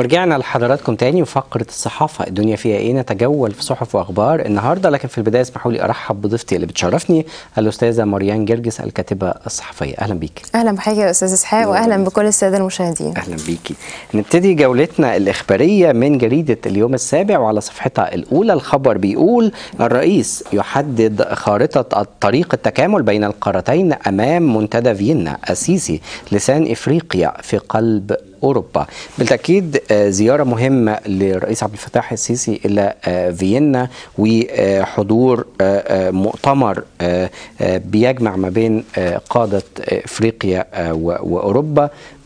ورجعنا لحضراتكم تاني وفقرة الصحافة الدنيا فيها ايه نتجول في صحف واخبار النهارده لكن في البداية اسمحوا لي ارحب بضيفتي اللي بتشرفني الاستاذة مريان جرجس الكاتبة الصحفية اهلا بيك اهلا بحضرتك يا استاذ اسحاق واهلا بكل الساده المشاهدين اهلا بيكي نبتدي جولتنا الاخبارية من جريدة اليوم السابع وعلى صفحتها الاولى الخبر بيقول الرئيس يحدد خارطة طريق التكامل بين القارتين امام منتدى فيينا السيسي لسان افريقيا في قلب اوروبا بالتاكيد زياره مهمه للرئيس عبد الفتاح السيسي الى فيينا وحضور مؤتمر بيجمع ما بين قاده افريقيا واوروبا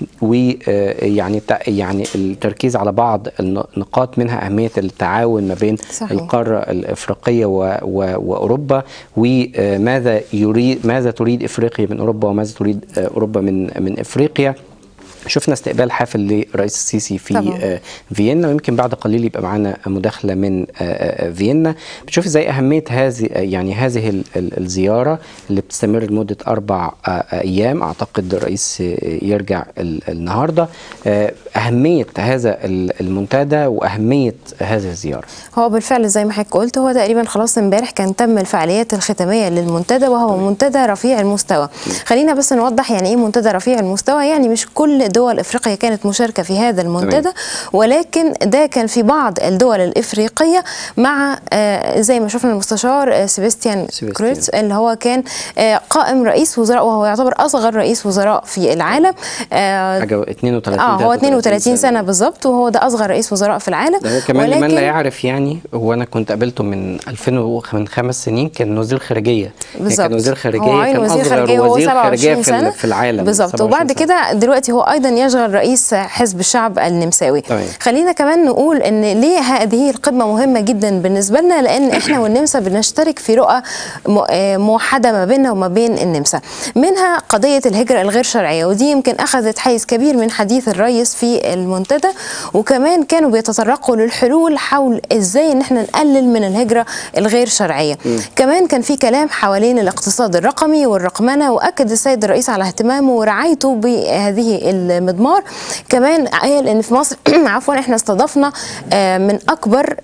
ويعني يعني التركيز على بعض النقاط منها اهميه التعاون ما بين صحيح. القاره الافريقيه واوروبا وماذا يريد ماذا تريد افريقيا من اوروبا وماذا تريد اوروبا من من افريقيا شفنا استقبال حافل لرئيس السيسي في طبعا. فيينا ويمكن بعد قليل يبقى معانا مداخله من فيينا بتشوفي ازاي اهميه هذه يعني هذه الزياره اللي بتستمر لمده اربع ايام اعتقد الرئيس يرجع النهارده اهميه هذا المنتدى واهميه هذه الزياره هو بالفعل زي ما حضرتك قلت هو تقريبا خلاص امبارح كان تم الفعاليات الختاميه للمنتدى وهو منتدى رفيع المستوى خلينا بس نوضح يعني ايه منتدى رفيع المستوى يعني مش كل دول افريقيا كانت مشاركه في هذا المنتدى ولكن ده كان في بعض الدول الافريقيه مع زي ما شفنا المستشار سيباستيان كروتس اللي هو كان قائم رئيس وزراء وهو يعتبر اصغر رئيس وزراء في العالم حاجه 32 اه هو 32 سنه بالظبط وهو ده اصغر رئيس وزراء في العالم ده كمان ولكن لمن لا يعرف يعني هو انا كنت قابلته من 2000 من خمس سنين كان وزير خارجيه بالظبط كان وزير خارجيه هو كان وزير اصغر خارجيه وزير هو خارجيه سنة. في العالم بالظبط وبعد كده دلوقتي هو ايضا يشغل رئيس حزب الشعب النمساوي طيب. خلينا كمان نقول ان ليه هذه القمه مهمه جدا بالنسبه لنا لان احنا والنمسا بنشترك في رؤى موحده ما بيننا وما بين النمسا منها قضيه الهجره الغير شرعيه ودي يمكن اخذت حيز كبير من حديث الرئيس في المنتدى وكمان كانوا بيتطرقوا للحلول حول ازاي ان احنا نقلل من الهجره الغير شرعيه م. كمان كان في كلام حوالين الاقتصاد الرقمي والرقمنه واكد السيد الرئيس على اهتمامه ورعايته بهذه المضمار كمان قال ان في مصر عفوا احنا استضفنا من اكبر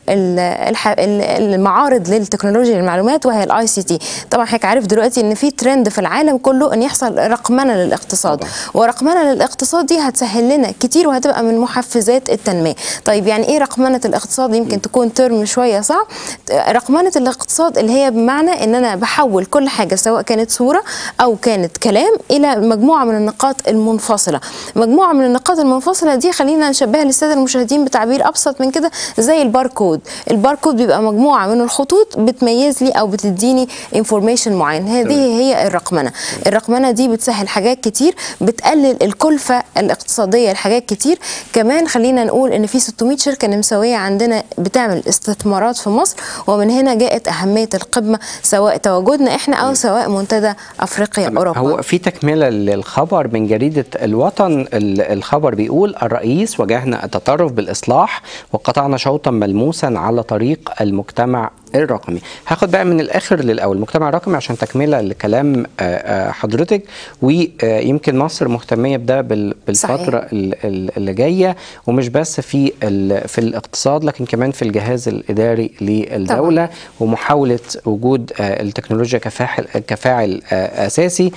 المعارض للتكنولوجيا المعلومات وهي الاي سي تي طبعا حضرتك عارف دلوقتي ان في ترند في العالم كله ان يحصل رقمنه للاقتصاد ورقمنه للاقتصاد دي هتسهل لنا كتير وهتبقى من محفزات التنميه طيب يعني ايه رقمنه الاقتصاد يمكن تكون ترم شويه صعب رقمنه الاقتصاد اللي هي بمعنى ان انا بحول كل حاجه سواء كانت صوره او كانت كلام الى مجموعه من النقاط المنفصله مجموعه من النقاط المنفصله دي خلينا نشبهها للساده المشاهدين بتعبير ابسط من كده زي الباركود الباركود بيبقى مجموعه من الخطوط بتميز لي او بتديني انفورميشن معين هذه هي الرقمنه الرقمنه دي بتسهل حاجات كتير بتقلل الكلفه الاقتصاديه لحاجات كتير كمان خلينا نقول ان في 600 شركه نمساويه عندنا بتعمل استثمارات في مصر ومن هنا جاءت اهميه القمه سواء تواجدنا احنا او سواء منتدى افريقيا اوروبا هو في تكمله للخبر من جريده الوطن الخبر بيقول الرئيس واجهنا التطرف بالاصلاح وقطعنا شوطا ملموسا على طريق المجتمع الرقمي هاخد بقى من الاخر للاول المجتمع الرقمي عشان تكمله لكلام حضرتك ويمكن مصر مهتميه بده بالفتره صحيح. اللي جايه ومش بس في في الاقتصاد لكن كمان في الجهاز الاداري للدوله طبعا. ومحاوله وجود التكنولوجيا كفاعل كفاعل اساسي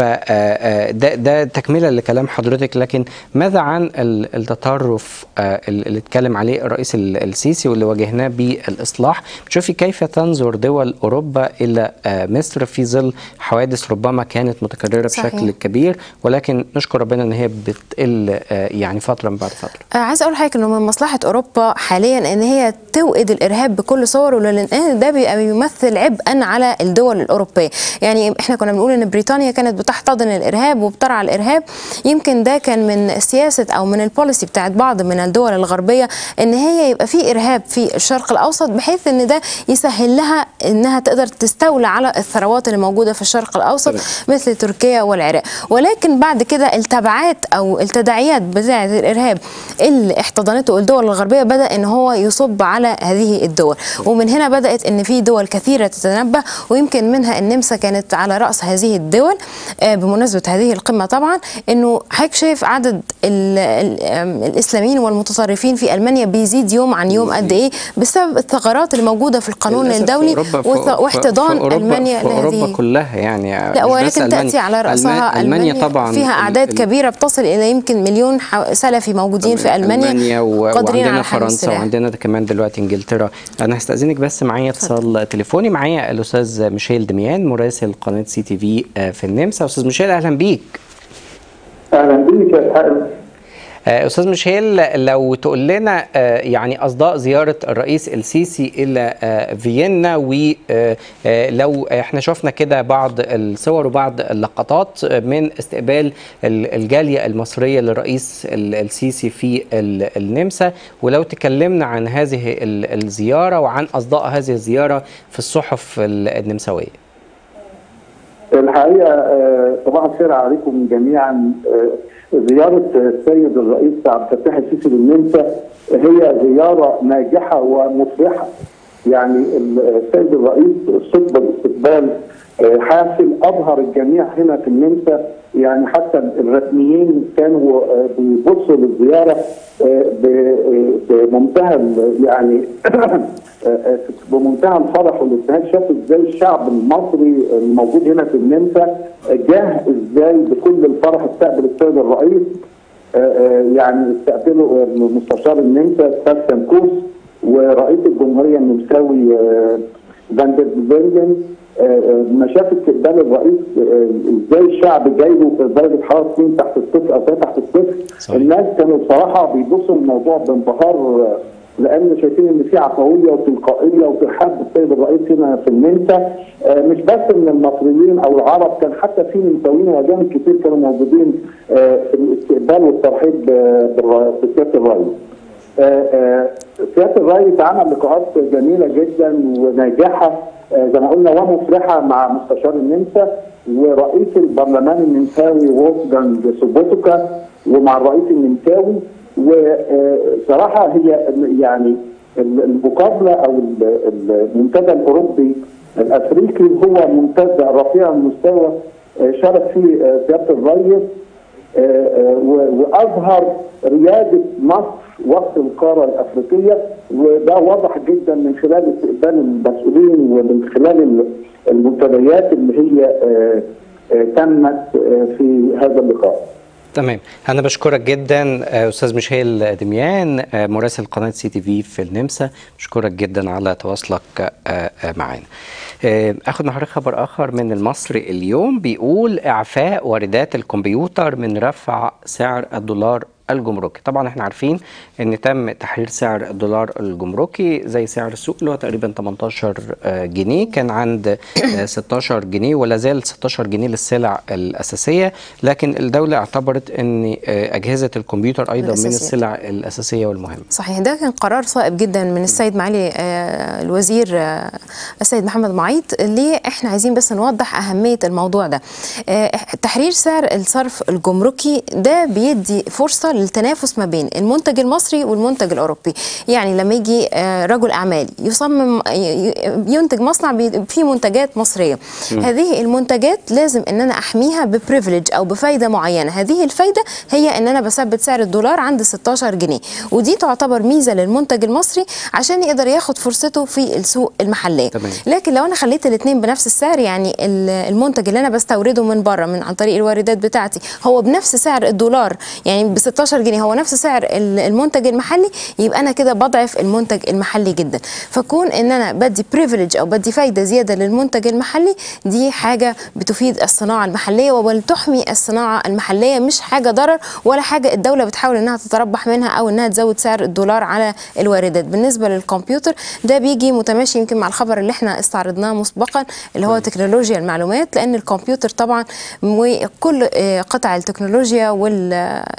فده ده تكمله لكلام حضرتك لكن ماذا عن التطرف اللي اتكلم عليه الرئيس السيسي واللي واجهناه بالاصلاح بتشوفي كيف تنظر دول اوروبا الى مصر في ظل حوادث ربما كانت متكرره صحيح. بشكل كبير ولكن نشكر ربنا ان هي بتقل يعني فتره من بعد فتره. عايز اقول حضرتك انه من مصلحه اوروبا حاليا ان هي توئد الارهاب بكل صوره لان ده بيبقى بيمثل عبئا على الدول الاوروبيه، يعني احنا كنا بنقول ان بريطانيا كانت بتحتضن الارهاب وبترعى الارهاب يمكن ده كان من سياسه او من البوليسي بتاعت بعض من الدول الغربيه ان هي يبقى في ارهاب في الشرق الاوسط بحيث ان ده يسهل لها انها تقدر تستولى على الثروات اللي موجوده في الشرق الاوسط تمام. مثل تركيا والعراق ولكن بعد كده التبعات او التداعيات بتاعه الارهاب اللي احتضنته الدول الغربيه بدا ان هو يصب على هذه الدول ومن هنا بدات ان في دول كثيره تتنبه ويمكن منها النمسا كانت على راس هذه الدول آه، بمناسبه هذه القمه طبعا انه حضرتك شايف عدد ال ال آم، الاسلاميين والمتطرفين في المانيا بيزيد يوم عن يوم قد ايه بسبب الثغرات اللي موجوده في القانون للأسف في الدولي أوروبا- في- وث- في- واحتضان في أوروبا- المانيا في اوروبا لهذه كلها يعني لا مش بس ولكن ألمانيا. تأتي على رأسها ألما- المانيا طبعا فيها ال- أعداد ال- كبيرة بتصل إلى يمكن مليون ح- سلفي موجودين في ألمانيا, المانيا و... قادرين وعندنا على حمل فرنسا السلاح. وعندنا ده كمان دلوقتي انجلترا انا هستاذنك بس معايا اتصال تليفوني معايا الاستاذ ميشيل دميان مراسل قناه سي تي في آه، في النمسا استاذ ميشيل اهلا بيك اهلا بيك يا حائل آه، استاذ ميشيل لو تقول لنا آه، يعني اصداء زياره الرئيس السيسي الى آه، فيينا ولو احنا شفنا كده بعض الصور وبعض اللقطات من استقبال ال- الجاليه المصريه للرئيس ال- السيسي في ال- النمسا ولو تكلمنا عن هذه ال- الزياره وعن اصداء هذه الزياره في الصحف ال- النمساويه الحقيقه آه، صباح الخير عليكم جميعا آه، زياره السيد الرئيس عبد الفتاح السيسي للنمسا هي زياره ناجحه ومفرحه يعني ال- السيد الرئيس صب الاستقبال آه، حافل ابهر الجميع هنا في النمسا يعني حتى الرسميين كانوا آه، بيبصوا للزياره آه، ب- آه، بمنتهى ال- يعني آه، بمنتهى الفرح والابتهاج شافوا ازاي الشعب المصري الموجود هنا في النمسا جاه ازاي بكل الفرح استقبل السيد الرئيس آه، آه، يعني استقبله المستشار النمسا سباستيان كوس ورئيس الجمهوريه النمساوي آه، فاندر بيرجن آه، آه، ما شاف استقبال الرئيس آه، ازاي الشعب جاي له في درجه حراره 2 تحت الصفر او 3 تحت الصفر صحيح. الناس كانوا بصراحه بيبصوا الموضوع بانبهار آه، لان شايفين ان في عفويه وتلقائيه وترحاب بالسيد الرئيس هنا في النمسا آه، مش بس من المصريين او العرب كان حتى في نمساويين واجانب كتير كانوا موجودين آه، في الاستقبال والترحيب آه، بالر- بسياده الرئيس. آه، آه، سياده الرئيس عمل لقاءات جميله جدا وناجحه آه، زي ما قلنا ومفرحه مع مستشار النمسا ورئيس البرلمان النمساوي وولفجانج سوبوتوكا ومع الرئيس النمساوي وصراحه هي يعني المقابله او المنتدى الاوروبي الافريقي هو منتدى رفيع المستوى آه، شارك فيه آه، سياده الرئيس آه، آه، و- واظهر رياده مصر وسط القاره الافريقيه وده واضح جدا من خلال استقبال المسؤولين ومن خلال ال- المنتديات اللي هي آه، آه، تمت آه، في هذا اللقاء. تمام انا بشكرك جدا آه، استاذ ميشيل دميان آه، مراسل قناه سي تي في في النمسا بشكرك جدا على تواصلك آه، آه، معنا آه، اخد مع حضرتك خبر اخر من المصري اليوم بيقول اعفاء واردات الكمبيوتر من رفع سعر الدولار الجمركي طبعا احنا عارفين ان تم تحرير سعر الدولار الجمركي زي سعر السوق اللي هو تقريبا 18 آه، جنيه كان عند آه، 16 جنيه ولا زال 16 جنيه للسلع الاساسيه لكن الدوله اعتبرت ان آه، اجهزه الكمبيوتر ايضا من الأساسية. السلع الاساسيه والمهمه صحيح ده كان قرار صائب جدا من السيد معالي آه، الوزير آه، السيد محمد معيط ليه احنا عايزين بس نوضح اهميه الموضوع ده آه، تحرير سعر الصرف الجمركي ده بيدي فرصه للتنافس ما بين المنتج المصري والمنتج الاوروبي يعني لما يجي آه، رجل اعمال يصمم ي- ي- ينتج مصنع بي- فيه منتجات مصريه هذه المنتجات لازم ان انا احميها ببريفليج او بفايده معينه هذه الفايده هي ان انا بثبت سعر الدولار عند 16 جنيه ودي تعتبر ميزه للمنتج المصري عشان يقدر ياخد فرصته في السوق المحليه تمام. لكن لو انا خليت الاثنين بنفس السعر يعني ال- المنتج اللي انا بستورده من بره من عن طريق الواردات بتاعتي هو بنفس سعر الدولار يعني ب 16 جنيه هو نفس سعر ال- المنتج المحلي يبقى انا كده بضعف المنتج المحلي جدا فكون ان انا بدي بريفليج او بدي فايده زياده للمنتج المحلي دي حاجه بتفيد الصناعه المحليه وبتحمي الصناعه المحليه مش حاجه ضرر ولا حاجه الدوله بتحاول انها تتربح منها او انها تزود سعر الدولار على الواردات بالنسبه للكمبيوتر ده بيجي متماشي يمكن مع الخبر اللي احنا استعرضناه مسبقا اللي هو تكنولوجيا المعلومات لان الكمبيوتر طبعا وكل آه، قطع التكنولوجيا والابلكيشن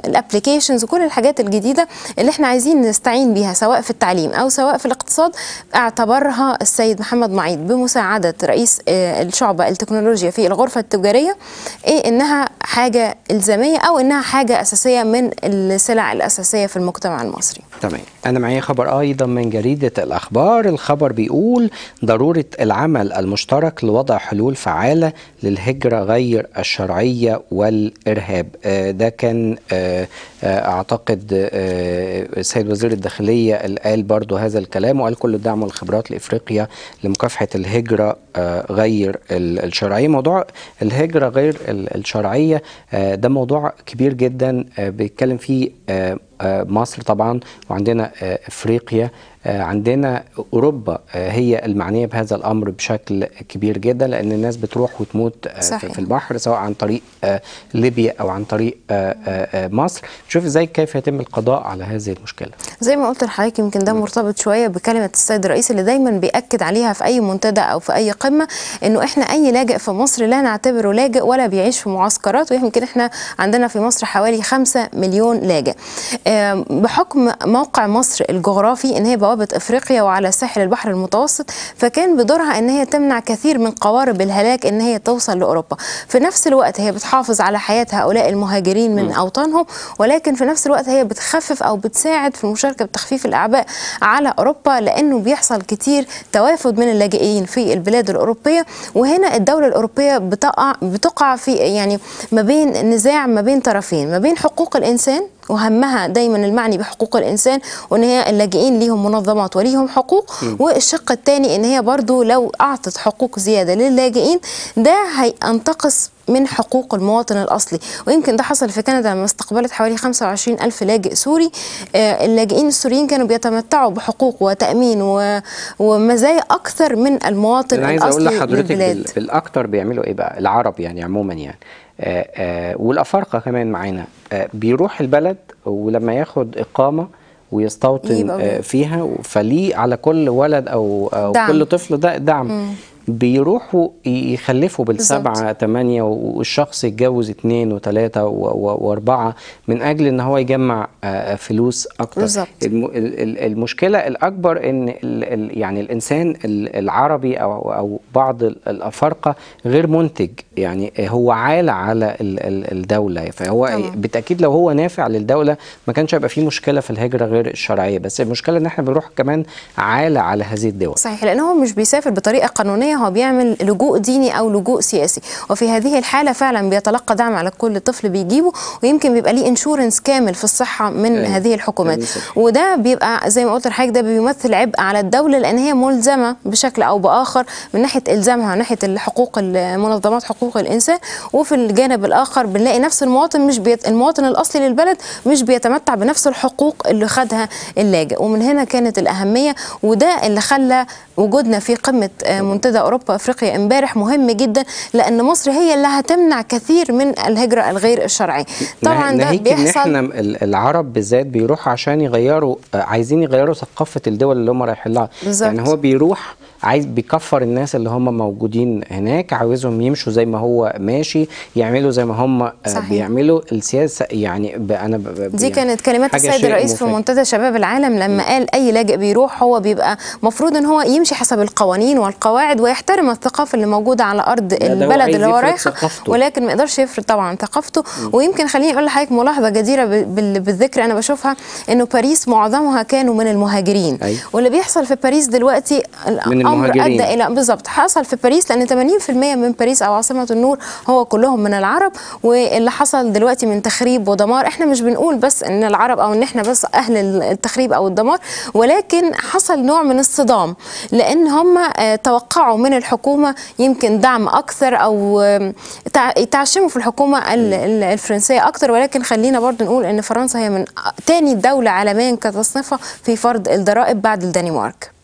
الابلكيشنز وكل الحاجات الجديده اللي احنا عايزين نستعين بيها سواء في التعليم او سواء في الاقتصاد اعتبرها السيد محمد معيد بمساعده رئيس آه، الشعبه التكنولوجيا في الغرفه التجاريه ايه انها حاجه الزاميه او انها حاجه اساسيه من السلع الاساسيه في المجتمع المصري تمام انا معايا خبر ايضا من جريده الاخبار الخبر بيقول ضروره العمل المشترك لوضع حلول فعاله للهجره غير الشرعيه والارهاب آه، ده كان آه، آه، اعتقد آه، السيد وزير الداخليه اللي قال برضو هذا الكلام وقال كل الدعم والخبرات لافريقيا لمكافحه الهجره آه، غير ال- الشرعيه موضوع الهجره غير ال- الشرعيه آه، ده موضوع كبير جدا آه، بيتكلم فيه آه، آه، مصر طبعا وعندنا آه، افريقيا آه، عندنا اوروبا آه، هي المعنيه بهذا الامر بشكل كبير جدا لان الناس بتروح وتموت آه، في- صحيح. في البحر سواء عن طريق آه، ليبيا او عن طريق آه، آه، آه، مصر شوف ازاي كيف يتم القضاء على هذه المشكله زي ما قلت لحضرتك يمكن ده مرتبط شويه بكلمه السيد الرئيس اللي دايما بياكد عليها في اي منتدى او في اي قمه انه احنا اي لاجئ في مصر لا نعتبره لاجئ ولا بيعيش في معسكرات ويمكن احنا عندنا في مصر حوالي 5 مليون لاجئ آم، بحكم موقع مصر الجغرافي ان هي بوابه افريقيا وعلى ساحل البحر المتوسط فكان بدورها ان هي تمنع كثير من قوارب الهلاك ان هي توصل لاوروبا في نفس الوقت هي بتحافظ على حياه هؤلاء المهاجرين من اوطانهم ولكن في نفس الوقت هي بتخفف او بتساعد في المشاركه بتخفيف الاعباء على اوروبا لانه بيحصل كتير توافد من اللاجئين في البلاد الاوروبيه وهنا الدوله الاوروبيه بتقع بتقع في يعني ما بين نزاع ما بين طرفين ما بين حقوق الانسان وهمها دايما المعني بحقوق الانسان وان هي اللاجئين ليهم منظمات وليهم حقوق والشق الثاني ان هي برضو لو اعطت حقوق زياده للاجئين ده هينتقص من حقوق المواطن الأصلي ويمكن ده حصل في كندا لما استقبلت حوالي 25 ألف لاجئ سوري آه، اللاجئين السوريين كانوا بيتمتعوا بحقوق وتأمين و- ومزايا أكثر من المواطن انا عايز اقول الأصلي لحضرتك بال- للبلاد بالاكتر بيعملوا ايه بقى العرب يعني عموما يعني آه آه والافارقه كمان معانا آه بيروح البلد ولما ياخد اقامه ويستوطن يبقى آه بي- فيها فليه على كل ولد او, أو دعم. كل طفل ده دعم بيروحوا يخلفوا بالسبعة تمانية والشخص يتجوز اتنين وتلاتة و- و- واربعة من أجل إن هو يجمع آه، فلوس أكتر بالظبط. الم- ال- ال- المشكلة الأكبر إن ال- ال- يعني الإنسان ال- العربي أو أو بعض ال- الأفارقة غير منتج يعني هو عالة على ال- ال- الدولة فهو طبعا. بالتأكيد لو هو نافع للدولة ما كانش هيبقى فيه مشكلة في الهجرة غير الشرعية بس المشكلة إن إحنا بنروح كمان عالة على هذه الدول صحيح لان هو مش بيسافر بطريقه قانونيه هو بيعمل لجوء ديني او لجوء سياسي وفي هذه الحاله فعلا بيتلقى دعم على كل طفل بيجيبه ويمكن بيبقى ليه انشورنس كامل في الصحه من أيوة. هذه الحكومات أيوة صح. وده بيبقى زي ما قلت لحضرتك ده بيمثل عبء على الدوله لان هي ملزمه بشكل او باخر من ناحيه الزامها ناحيه الحقوق منظمات حقوق الانسان وفي الجانب الاخر بنلاقي نفس المواطن مش بيت المواطن الاصلي للبلد مش بيتمتع بنفس الحقوق اللي خدها اللاجئ ومن هنا كانت الاهميه وده اللي خلى وجودنا في قمه آه، منتدى اوروبا افريقيا امبارح مهم جدا لان مصر هي اللي هتمنع كثير من الهجره الغير الشرعيه طبعا ده ناهيك ان بيحصل احنا ال- العرب بالذات بيروحوا عشان يغيروا آه، عايزين يغيروا ثقافه الدول اللي هم رايحين لها بالظبط. يعني هو بيروح عايز بيكفر الناس اللي هم موجودين هناك عاوزهم يمشوا زي ما هو ماشي يعملوا زي ما هم آه، صحيح. بيعملوا السياسه يعني ب- انا ب- ب- دي يعني كانت كلمات حاجة السيد شيء الرئيس في مفاجئ. منتدى شباب العالم لما قال اي لاجئ بيروح هو بيبقى مفروض ان هو يمشي حسب القوانين والقواعد ويحترم الثقافه اللي موجوده على ارض ده هو البلد عايز اللي هو يفرض رايحه ثقافته. ولكن ما يقدرش يفرض طبعا ثقافته ويمكن خليني اقول لحضرتك ملاحظه جديره ب- بال- بالذكر انا بشوفها انه باريس معظمها كانوا من المهاجرين أيوة. واللي بيحصل في باريس دلوقتي الامر المهاجرين. ادى الى بالظبط حصل في باريس لان 80% من باريس او عاصمه النور هو كلهم من العرب واللي حصل دلوقتي من تخريب ودمار احنا مش بنقول بس ان العرب او ان احنا بس اهل التخريب او الدمار ولكن حصل نوع من الصدام لان هم آه، توقعوا من الحكومه يمكن دعم اكثر او آم، تع- يتعشموا في الحكومه ال- ال- الفرنسيه اكثر ولكن خلينا برضو نقول ان فرنسا هي من تاني دوله عالميا كتصنيفها في فرض الضرائب بعد الدنمارك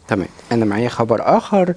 تمام انا معايا خبر اخر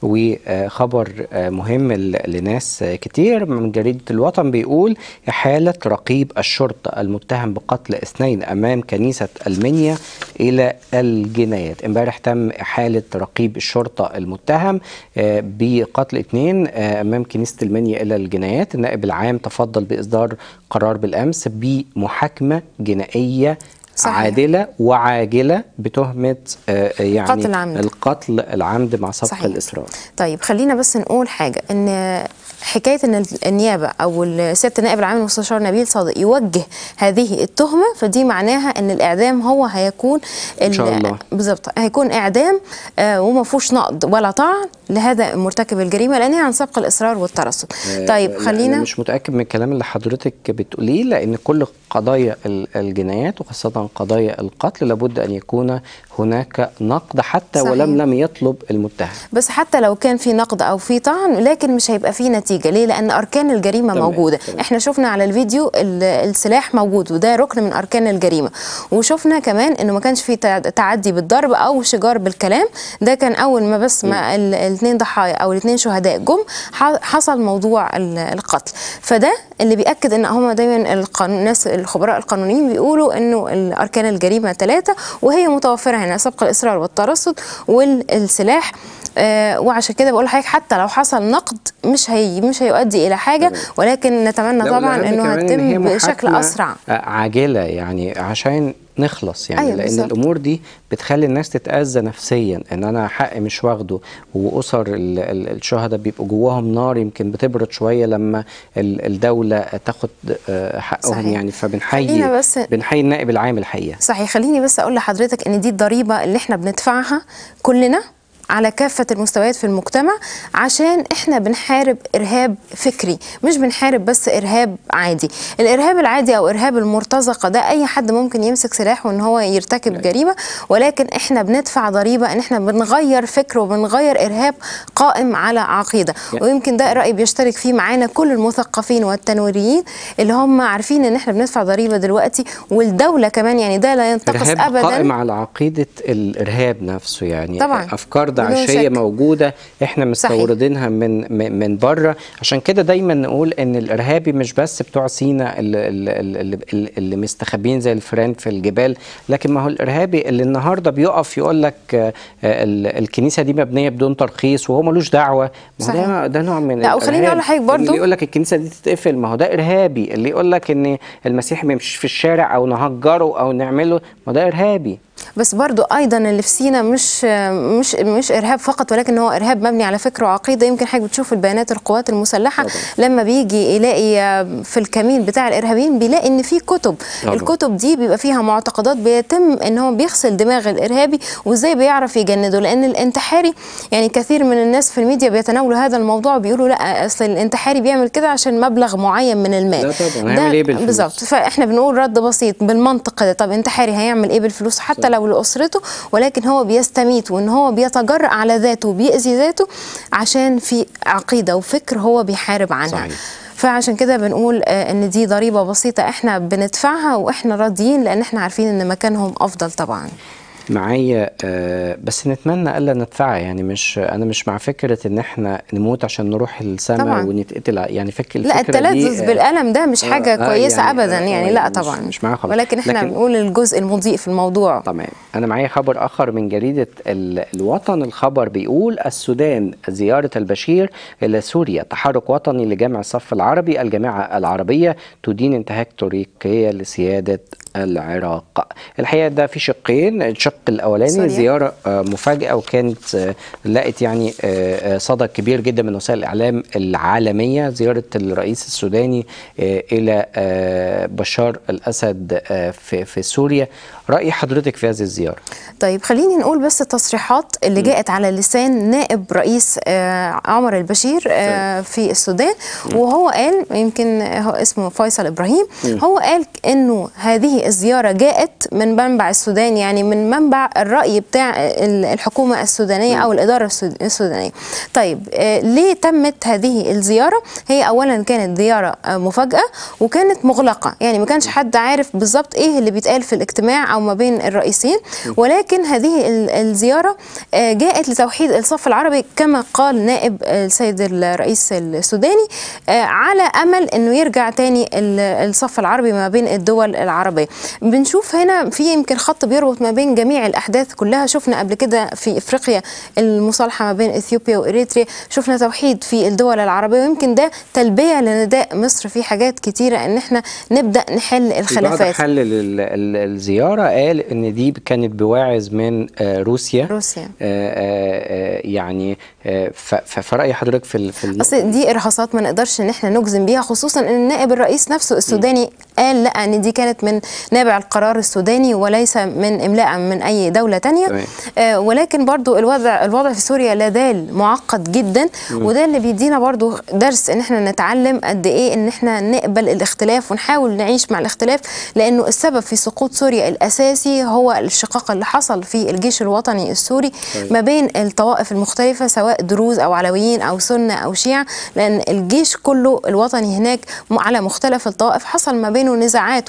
وخبر مهم ل- لناس كتير من جريده الوطن بيقول احاله رقيب الشرطه المتهم بقتل اثنين امام كنيسه المنيا الى الجنايات امبارح تم احاله رقيب الشرطه المتهم آه، بقتل اثنين آه، امام كنيسه المنيا الى الجنايات النائب العام تفضل باصدار قرار بالامس بمحاكمه جنائيه صحيح. عادله وعاجله بتهمه آه، يعني قتل عمد. القتل العمد مع سبق صحيح. الاصرار طيب خلينا بس نقول حاجه ان حكايه ان النيابه او سياده النائب العام المستشار نبيل صادق يوجه هذه التهمه فدي معناها ان الاعدام هو هيكون إن شاء ال- الله. بالظبط هيكون اعدام آه وما فيهوش نقد ولا طعن لهذا مرتكب الجريمه لان هي عن سبق الاصرار والترصد طيب لا، خلينا أنا مش متاكد من الكلام اللي حضرتك بتقوليه لان كل قضايا ال- الجنايات وخاصه قضايا القتل لابد ان يكون هناك نقد حتى صحيح. ولم لم يطلب المتهم بس حتى لو كان في نقد او في طعن لكن مش هيبقى في نتيجه ليه لان اركان الجريمه تمام، موجوده تمام. احنا شفنا على الفيديو ال- السلاح موجود وده ركن من اركان الجريمه وشفنا كمان انه ما كانش في تع- تعدي بالضرب او شجار بالكلام ده كان اول ما بس ما الاثنين ضحايا او الاثنين شهداء جم ح- حصل موضوع ال- القتل فده اللي بياكد ان هم دايما القانون الناس الخبراء القانونيين بيقولوا انه الاركان الجريمه ثلاثه وهي متوفره هنا سبق الاصرار والترصد والسلاح آه وعشان كده بقول لحضرتك حتى لو حصل نقد مش هي مش هيؤدي الى حاجه ولكن نتمنى لا، طبعا والأهم انه كمان إن هي هتتم بشكل محاكمة اسرع عاجله يعني عشان نخلص يعني أيوة لان بالظبط. الامور دي بتخلي الناس تتاذى نفسيا ان انا حقي مش واخده واسر ال- ال- الشهداء بيبقوا جواهم نار يمكن بتبرد شويه لما ال- الدوله تاخد آه، حقهم صحيح. يعني فبنحيي خلينا بس- بنحيي النائب العام الحقيقه صحيح خليني بس اقول لحضرتك ان دي الضريبه اللي احنا بندفعها كلنا على كافة المستويات في المجتمع عشان احنا بنحارب ارهاب فكري مش بنحارب بس ارهاب عادي الارهاب العادي او ارهاب المرتزقة ده اي حد ممكن يمسك سلاح وان هو يرتكب جريمة ولكن احنا بندفع ضريبة ان احنا بنغير فكر وبنغير ارهاب قائم على عقيدة ويمكن ده رأي بيشترك فيه معانا كل المثقفين والتنويريين اللي هم عارفين ان احنا بندفع ضريبة دلوقتي والدولة كمان يعني ده لا ينتقص ارهاب ابدا قائم على عقيده الارهاب نفسه يعني طبعاً. افكار بدون داعشيه شك. موجوده احنا صحيح. مستوردينها من من- من بره عشان كده دايما نقول ان الارهابي مش بس بتوع سينا اللي, اللي, اللي, اللي مستخبين زي الفيران في الجبال لكن ما هو الارهابي اللي النهارده بيقف يقول لك آه، ال- الكنيسه دي مبنيه بدون ترخيص وهو ملوش دعوه ما هو صحيح. ده ده نوع من لا، وخليني الإرهاب. أقول لحضرتك برضو- اللي يقول لك الكنيسه دي تتقفل ما هو ده ارهابي اللي يقول لك ان المسيح مش في الشارع او نهجره او نعمله ما ده ارهابي بس برضو ايضا اللي في سينا مش مش مش ارهاب فقط ولكن هو ارهاب مبني على فكر وعقيده يمكن حضرتك بتشوف البيانات القوات المسلحه طبعا. لما بيجي يلاقي في الكمين بتاع الارهابيين بيلاقي ان في كتب طبعا. الكتب دي بيبقى فيها معتقدات بيتم ان هو بيغسل دماغ الارهابي وازاي بيعرف يجنده لان الانتحاري يعني كثير من الناس في الميديا بيتناولوا هذا الموضوع بيقولوا لا اصل الانتحاري بيعمل كده عشان مبلغ معين من المال لا طبعا، ده هيعمل إيه بالفلوس؟ بالظبط فاحنا بنقول رد بسيط بالمنطق كده طب انتحاري هيعمل ايه بالفلوس حتى لو لاسرته ولكن هو بيستميت وان هو بيتجرأ على ذاته وبيأذي ذاته عشان في عقيده وفكر هو بيحارب عنها صحيح. فعشان كده بنقول آه، ان دي ضريبه بسيطه احنا بندفعها واحنا راضيين لان احنا عارفين ان مكانهم افضل طبعا معايا آه بس نتمنى الا ندفعها يعني مش انا مش مع فكره ان احنا نموت عشان نروح السماء طبعاً. ونتقتل ع- يعني فكره لا الفكرة دي، التلذذ آه، بالالم ده مش آه، حاجه آه، كويسه يعني، ابدا آه، يعني آه، لا مش- طبعا مش معاها خالص. ولكن احنا لكن- بنقول الجزء المضيء في الموضوع تمام انا معايا خبر اخر من جريده ال- الوطن الخبر بيقول السودان زياره البشير الى سوريا تحرك وطني لجمع الصف العربي الجامعه العربيه تدين انتهاك تركيا لسياده العراق الحقيقه ده في شقين الشق الاولاني سوريا. زياره آه، مفاجاه وكانت آه، لقت يعني آه، آه، صدى كبير جدا من وسائل الاعلام العالميه زياره الرئيس السوداني آه، الى آه، بشار الاسد آه، في في سوريا راي حضرتك في هذه الزياره طيب خليني نقول بس التصريحات اللي جاءت على لسان نائب رئيس آه، عمر البشير آه، في السودان وهو قال يمكن هو اسمه فيصل ابراهيم هو قال انه هذه الزياره جاءت من منبع السودان يعني من منبع منبع الراي بتاع ال- الحكومه السودانيه او الاداره السود- السودانيه طيب آه، ليه تمت هذه الزياره هي اولا كانت زياره آه، مفاجاه وكانت مغلقه يعني ما كانش حد عارف بالظبط ايه اللي بيتقال في الاجتماع او ما بين الرئيسين ولكن هذه ال- الزياره آه، جاءت لتوحيد الصف العربي كما قال نائب السيد الرئيس السوداني آه، على امل انه يرجع تاني ال- الصف العربي ما بين الدول العربيه بنشوف هنا في يمكن خط بيربط ما بين جميع الاحداث كلها شفنا قبل كده في افريقيا المصالحه ما بين اثيوبيا واريتريا شفنا توحيد في الدول العربيه ويمكن ده تلبيه لنداء مصر في حاجات كتيره ان احنا نبدا نحل البعض الخلافات حلل ال- ال- الزيارة قال إن دي كانت بواعظ من آه، روسيا روسيا. آه، آه، آه، يعني آه، ف- ف- فرأي حضرتك في ال- في ال- اصل دي ارهاصات ما نقدرش ان احنا نجزم بيها خصوصا ان نائب الرئيس نفسه السوداني قال لا ان دي كانت من نابع القرار السوداني وليس من املاء من اي دوله تانية تمام. آه ولكن برضو الوضع الوضع في سوريا لا زال معقد جدا وده اللي بيدينا برضو درس ان احنا نتعلم قد ايه ان احنا نقبل الاختلاف ونحاول نعيش مع الاختلاف لانه السبب في سقوط سوريا الاساسي هو الشقاق اللي حصل في الجيش الوطني السوري طيب. ما بين الطوائف المختلفه سواء دروز او علويين او سنه او شيعه لان الجيش كله الوطني هناك م- على مختلف الطوائف حصل ما بينه نزاعات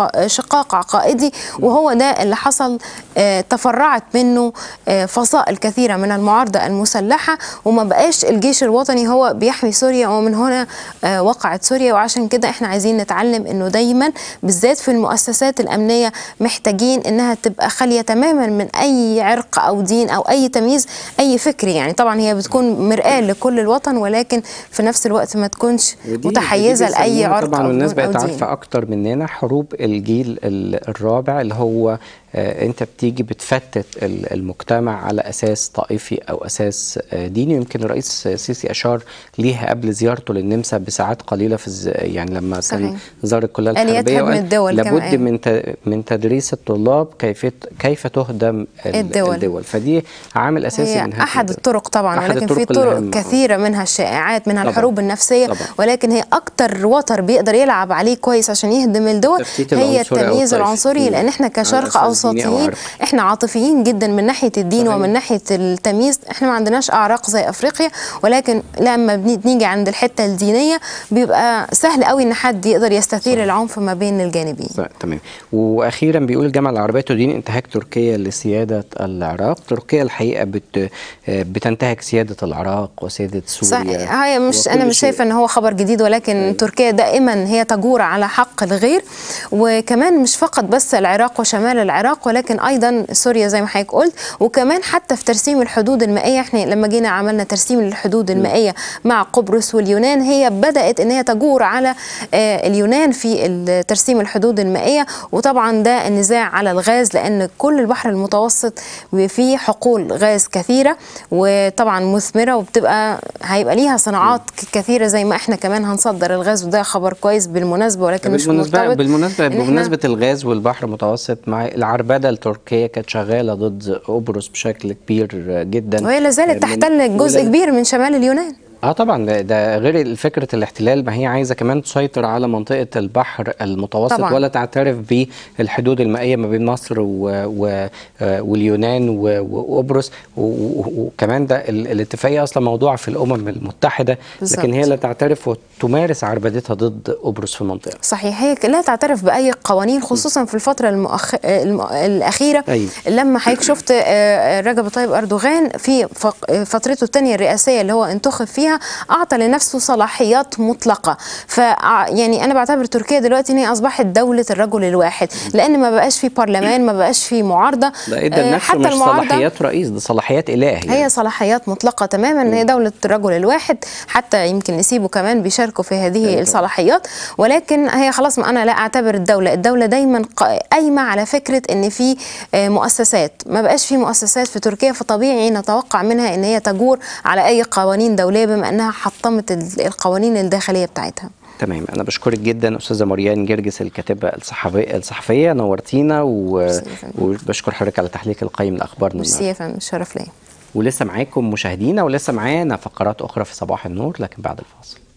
وشقاق عقائدي وهو ده اللي حصل آه، تفرعت منه آه، فصائل كثيره من المعارضه المسلحه وما بقاش الجيش الوطني هو بيحمي سوريا ومن هنا آه، وقعت سوريا وعشان كده احنا عايزين نتعلم انه دايما بالذات في المؤسسات الامنيه محتاجين انها تبقى خاليه تماما من اي عرق او دين او اي تمييز اي فكري يعني طبعا هي بتكون مرآة لكل الوطن ولكن في نفس الوقت ما تكونش ودي- متحيزه ودي لاي بيسموها عرق طبعا او والناس دين أو بقت دين. عارفه اكتر مننا حروب الجيل ال- الرابع اللي هو آه، انت بتيجي بتفتت ال- المجتمع على اساس طائفي او اساس آه، ديني يمكن الرئيس السيسي اشار ليها قبل زيارته للنمسا بساعات قليله في الز... يعني لما كان صحيح. زار الكليه آليات الحربيه هدم وقال الدول لابد كمان. من ت... من تدريس الطلاب كيف كيف تهدم ال- الدول. الدول فدي عامل اساسي هي من احد هذه- الطرق طبعا أحد ولكن في الطرق طرق الهامة. كثيره منها الشائعات منها طبعاً. الحروب النفسيه طبعاً. ولكن هي اكتر وتر بيقدر يلعب عليه كويس عشان يهدم الدول التفتيت هي العنصري أو التمييز الطائفي. العنصري مم. لان احنا على كشرق أساس ديني أو اوسطيين عرقي. احنا عاطفيين جدا من ناحيه الدين صحيح. ومن ناحيه التمييز احنا ما عندناش اعراق زي افريقيا ولكن لما بني- بنيجي عند الحته الدينيه بيبقى سهل قوي ان حد يقدر يستثير العنف ما بين الجانبين ط- تمام واخيرا بيقول الجامعه العربيه تدين انتهاك تركيا لسياده العراق تركيا الحقيقه بت بتنتهك سياده العراق وسياده سوريا صحيح هي مش وكل انا مش شيء. شايفه ان هو خبر جديد ولكن أيوة. تركيا دائما هي تجور على حق الغير وكمان مش فقط بس العراق وشمال العراق ولكن ايضا سوريا زي ما حضرتك قلت وكمان حتى في ترسيم الحدود المائيه احنا لما جينا عملنا ترسيم للحدود المائيه مع قبرص واليونان هي بدات ان هي تجور على آه، اليونان في ال- ترسيم الحدود المائيه وطبعا ده النزاع على الغاز لان كل البحر المتوسط فيه حقول غاز كثيره وطبعا مثمره وبتبقى هيبقى ليها صناعات ك- كثيره زي ما احنا كمان هنصدر الغاز وده خبر كويس بالمناسبه ولكن مش بالمناسبة مرتبط بالمناسبة إن إحنا- بمناسبة الغاز والبحر المتوسط مع العربدة التركية كانت شغالة ضد قبرص بشكل كبير جدا وهي لا زالت من- تحتل جزء ولا- كبير من شمال اليونان اه طبعا ده, ده غير فكره الاحتلال ما هي عايزه كمان تسيطر على منطقه البحر المتوسط طبعاً. ولا تعترف بالحدود المائيه ما بين مصر و و آه واليونان و- وقبرص و- و- وكمان ده ال- الاتفاقيه اصلا موضوعه في الامم المتحده بالظبط. لكن هي لا تعترف وتمارس عربدتها ضد قبرص في المنطقه صحيح هي لا تعترف باي قوانين خصوصا في الفتره المؤخ... الم... الاخيره أيوة. لما حضرتك شفت آه، رجب طيب اردوغان في فق- فترته الثانيه الرئاسيه اللي هو انتخب فيها اعطى لنفسه صلاحيات مطلقه ف يعني انا بعتبر تركيا دلوقتي ان هي اصبحت دوله الرجل الواحد لان ما بقاش في برلمان ما بقاش في معارضه ده ادى آه، لنفسه مش صلاحيات رئيس ده صلاحيات اله يعني. هي صلاحيات مطلقة تماما هي دولة الرجل الواحد حتى يمكن نسيبه كمان بيشاركوا في هذه أيوة. الصلاحيات ولكن هي خلاص ما أنا لا أعتبر الدولة الدولة دايما ق- قايمة على فكرة إن في آه، مؤسسات ما بقاش في مؤسسات في تركيا فطبيعي نتوقع منها إن هي تجور على أي قوانين دولية بما أنها حطمت ال- القوانين الداخلية بتاعتها تمام انا بشكرك جدا استاذه مريان جرجس الكاتبه الصحفيه الصحفيه نورتينا و... ميرسي يا فندم. وبشكر حضرتك على تحليق القيم لاخبارنا ميرسي النهاردة. يا فندم الشرف ليا ولسه معاكم مشاهدينا ولسه معانا فقرات اخرى في صباح النور لكن بعد الفاصل